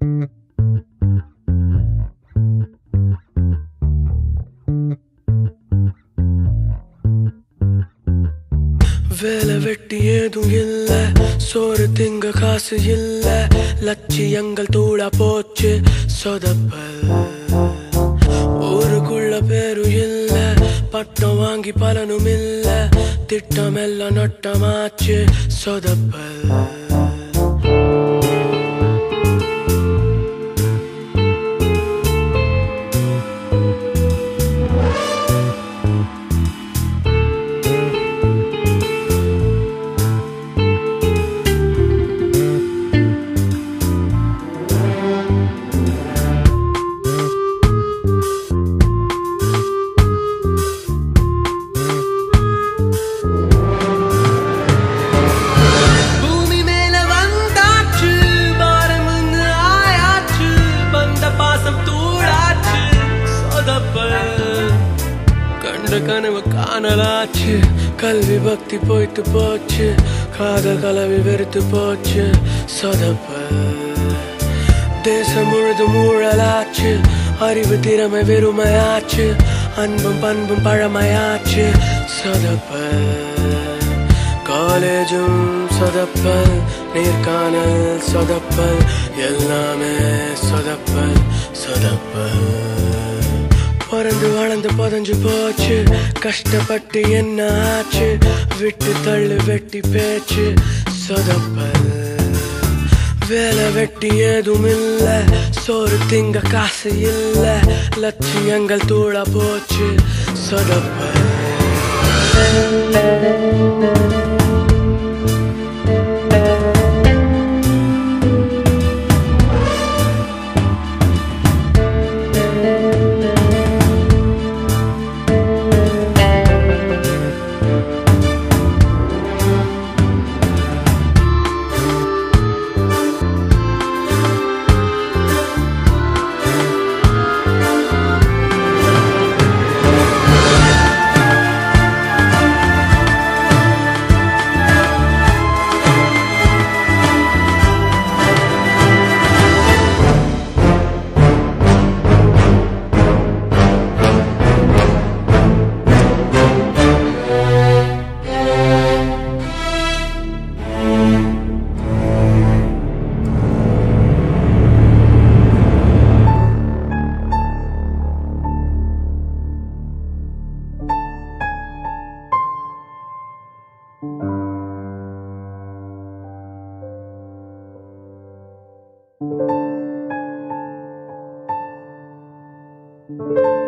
வேலை வெட்டி ஏதும் இல்ல சோறு திங்க காசு இல்ல லட்சியங்கள் தூளா போச்சு சொதப்பல் ஊருக்குள்ள பேரும் இல்ல பட்டம் வாங்கி பலனும் இல்ல திட்டம் எல்லாம் நட்டமாச்சு சொதப்பல் பூமி மேல வந்தாச்சு பாரம்னு ஆயாச்சு பந்த பாசம் தூளாச்சு சொதப்பல் கண்ட கனவு காணலாச்சு கல்வி பக்தி போய்த்து போச்சு காதல் கலவி வெறுத்து போச்சு சொதப்பல் தேசம் முழுதும் ஊழலாச்சு அறிவு திறமை வெறுமையாச்சு அன்பும் பண்பும் பழமையாச்சு சொதப்பல் காலேஜும் சொதப்பல் நேர்காணல் சொதப்பல் எல்லாமே சொதப்பல் சொதப்பல் பிறந்து வளர்ந்து புதஞ்சு போச்சு கஷ்டப்பட்டு என்ன ஆச்சு விட்டு தள்ளு வெட்டி பேச்சு சொதப்பல் வேலை வெட்டி ஏதும் இல்ல சோறு திங்க காசு இல்ல லட்சியங்கள் தூளா போச்சு சொதப்பல் thank you